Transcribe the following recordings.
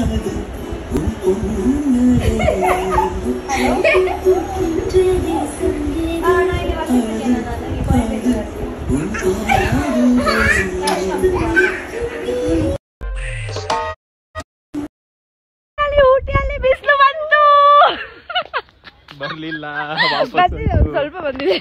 ಊಟಿಯಲ್ಲಿ ಬಿಸಿಲು ಬಂತು ಬರ್ಲಿಲ್ಲ ವಾಪಸ್ ಬಂದಿದೆ ಒಂದ್ ಸ್ವಲ್ಪ ಬಂದಿದೆ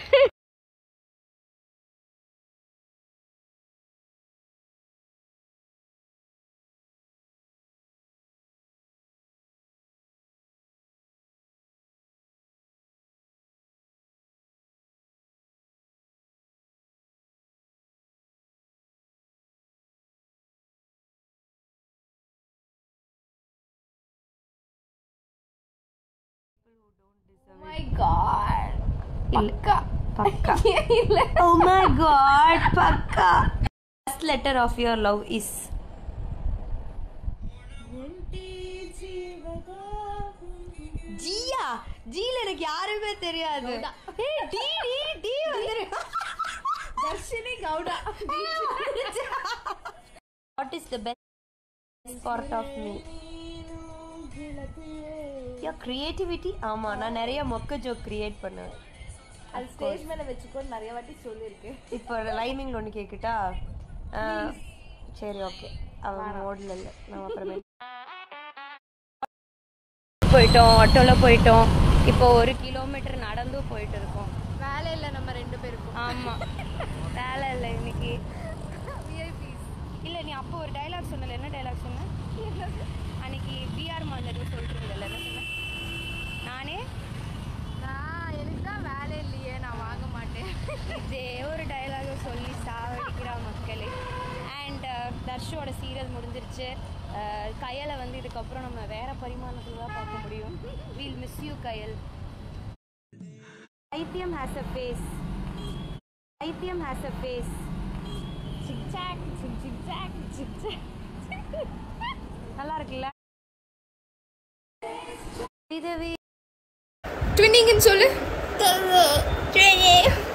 ಮೈ ಗಾಡ್ ಇಲ್ಲ ಪಕ್ಕ ಓ ಮೈ ಗಾಡ್ ಪಕ್ಕ first letter of your love is ஜியா ஜில எனக்கு யாருமே தெரியாது ஏய், டி டி டி வந்துரு Darshini Gowda what is the best part of me yeah creativity ஆமா நான் நிறைய மொக்க ஜோக் கிரியேட் பண்ணுவேன் அது ஸ்டேஜ் மேல வச்சுக்கோன்னு நிறைய வாட்டி சொல்லியிருக்கேன் இப்போ லைமிங் ஒன்று கேட்கட்டா ஆ, சரி ஓகே அவன் மோடில் இல்லை நம்ம அப்புறமே போயிட்டோம் ஆட்டோவில் போயிட்டோம் இப்போ ஒரு கிலோமீட்டர் நடந்து போயிட்டு இருக்கோம் வேலை இல்லை நம்ம ரெண்டு பேருக்கும் ஆமாம் வேலை இல்லை இன்னைக்கு இல்லை நீ அப்போ ஒரு டைலாக் சொன்னல என்ன டைலாக் சொன்ன அன்னைக்கு பிஆர் மாதிரி சொல்லிட்டு இருந்தல என்ன சொன்ன நானே நான் எனக்கு தான் வேலை இல்லையே நான் வாங்க மாட்டேன் இதே ஒரு டைலாக சொல்லி சாவடிக்கிறா மக்களே அண்ட் தர்ஷோட சீரியல் முடிஞ்சிருச்சு அஹ், கயலை வந்து இதுக்கப்புறம் நம்ம வேற பரிமாணத்தில் தான் பார்க்க முடியும் we'll miss you Kayal IBM has a face IBM has a face சிக் சாக் சிக் சிக் சாக் சிக் சாக் நல்லா இருக்குல்ல இதுவே ட்வின்னிங்னு சொல்லு